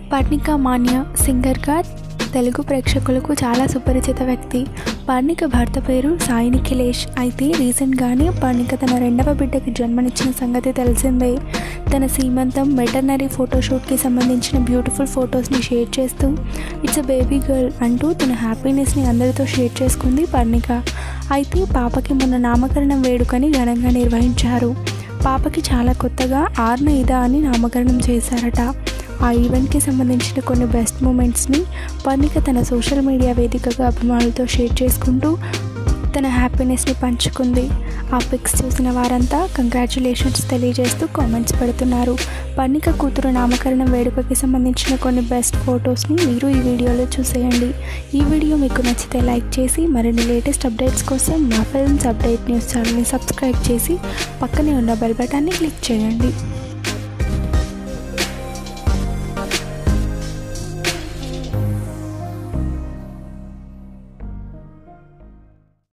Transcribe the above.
పర్ణిక మాన్య సింగర్గా తెలుగు ప్రేక్షకులకు చాలా సుపరిచిత వ్యక్తి పర్ణిక భర్త పేరు సాయి నిఖిలేష్ అయితే రీసెంట్గానే పర్ణిక తన రెండవ బిడ్డకి జన్మనిచ్చిన సంగతి తెలిసిందే తన సీమంతం వెటర్నరీ ఫోటోషూట్కి సంబంధించిన బ్యూటిఫుల్ ఫొటోస్ని షేర్ చేస్తూ ఇట్స్ అ బేబీ గర్ల్ అంటూ తన హ్యాపీనెస్ని అందరితో షేర్ చేసుకుంది పర్ణిక అయితే పాపకి మొన్న నామకరణం వేడుకని ఘనంగా నిర్వహించారు పాపకి చాలా కొత్తగా ఆర్న ఇదా అని నామకరణం చేశారట ఆ ఈవెంట్కి సంబంధించిన కొన్ని బెస్ట్ మూమెంట్స్ని పర్ణిక తన సోషల్ మీడియా వేదికగా అభిమానులతో షేర్ చేసుకుంటూ తన హ్యాపీనెస్ని పంచుకుంది ఆ పిక్స్ చూసిన వారంతా కంగ్రాచులేషన్స్ తెలియజేస్తూ కామెంట్స్ పెడుతున్నారు పర్ణిక కూతురు నామకరణం వేడుకకి సంబంధించిన కొన్ని బెస్ట్ ఫొటోస్ని మీరు ఈ వీడియోలో చూసేయండి ఈ వీడియో మీకు నచ్చితే లైక్ చేసి మరిన్ని లేటెస్ట్ అప్డేట్స్ కోసం మా ఫిల్మ్స్ అప్డేట్ న్యూస్ ఛానల్ని సబ్స్క్రైబ్ చేసి పక్కనే ఉన్న బెల్ బటన్ని క్లిక్ చేయండి